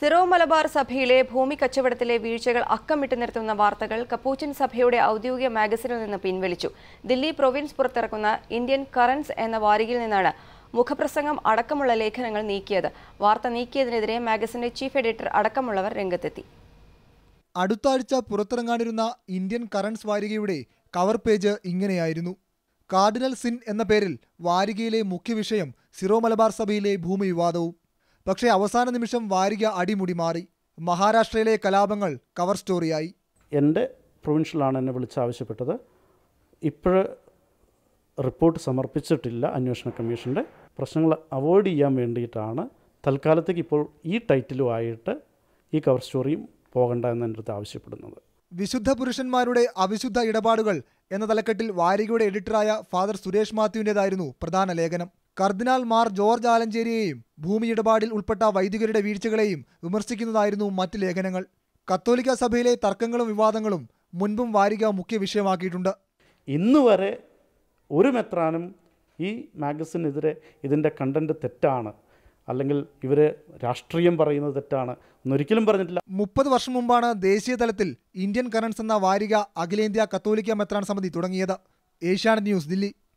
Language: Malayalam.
സിറോ മലബാർ സഭയിലെ ഭൂമി കച്ചവടത്തിലെ വീഴ്ചകൾ അക്കമിട്ട് നിർത്തുന്ന വാർത്തകൾ കപ്പൂച്ചിൻ സഭയുടെ ഔദ്യോഗിക മാഗസിനിൽ നിന്ന് പിൻവലിച്ചു ദില്ലി പ്രൊവിൻസ് പുറത്തിറക്കുന്ന ഇന്ത്യൻ കറൻസ് എന്ന വാരികയിൽ നിന്നാണ് മുഖപ്രസംഗം അടക്കമുള്ള ലേഖനങ്ങൾ നീക്കിയത് വാർത്ത നീക്കിയതിനെതിരെ മാഗസിന്റെ ചീഫ് എഡിറ്റർ അടക്കമുള്ളവർ രംഗത്തെത്തി അടുത്ത ആഴ്ച പുറത്തിറങ്ങാനിരുന്ന ഇന്ത്യൻ കറൻസ് വാരികയുടെ കവർ പേജ് ഇങ്ങനെയായിരുന്നു കാർഡിനൽ സിൻ എന്ന പേരിൽ വാരികയിലെ മുഖ്യ വിഷയം സിറോ മലബാർ സഭയിലെ ഭൂമി വിവാദവും പക്ഷേ അവസാന നിമിഷം വാരിക അടിമുടി മാറി മഹാരാഷ്ട്രയിലെ കലാപങ്ങൾ കവർ സ്റ്റോറിയായി എൻ്റെ പ്രൊവിൻഷ്യലാണ് എന്നെ വിളിച്ച് ആവശ്യപ്പെട്ടത് ഇപ്പോൾ റിപ്പോർട്ട് സമർപ്പിച്ചിട്ടില്ല അന്വേഷണ കമ്മീഷൻ്റെ പ്രശ്നങ്ങൾ അവോയ്ഡ് ചെയ്യാൻ വേണ്ടിയിട്ടാണ് തൽക്കാലത്തേക്ക് ഇപ്പോൾ ഈ ടൈറ്റിലുമായിട്ട് ഈ കവർ സ്റ്റോറിയും പോകണ്ട എന്ന് എൻ്റെ അടുത്ത് ആവശ്യപ്പെടുന്നത് വിശുദ്ധ പുരുഷന്മാരുടെ അവിശുദ്ധ ഇടപാടുകൾ എന്ന തലക്കെട്ടിൽ വാരികയുടെ എഡിറ്ററായ ഫാദർ സുരേഷ് മാത്യുവിൻ്റെതായിരുന്നു പ്രധാന ലേഖനം കർദിനാൾ മാർ ജോർജ് ആലഞ്ചേരിയെയും ഭൂമി ഇടപാടിൽ ഉൾപ്പെട്ട വൈദികരുടെ വീഴ്ചകളെയും വിമർശിക്കുന്നതായിരുന്നു മറ്റ് ലേഖനങ്ങൾ കത്തോലിക്ക സഭയിലെ തർക്കങ്ങളും വിവാദങ്ങളും മുൻപും വാരിക മുഖ്യ വിഷയമാക്കിയിട്ടുണ്ട് ഇന്ന് വരെ ഒരു മെത്രാനും ഈ മാഗസിനെതിരെ ഇതിൻ്റെ കണ്ടൻറ്റ് തെറ്റാണ് അല്ലെങ്കിൽ ഇവർ രാഷ്ട്രീയം പറയുന്നത് തെറ്റാണ് എന്നൊരിക്കലും പറഞ്ഞിട്ടില്ല മുപ്പത് വർഷം മുമ്പാണ് ദേശീയ തലത്തിൽ ഇന്ത്യൻ കറൻസ് എന്ന വാരിക അഖിലേന്ത്യാ കത്തോലിക്ക മെത്രാൻ സമിതി തുടങ്ങിയത് ഏഷ്യാനെറ്റ് ന്യൂസ് ദില്ലി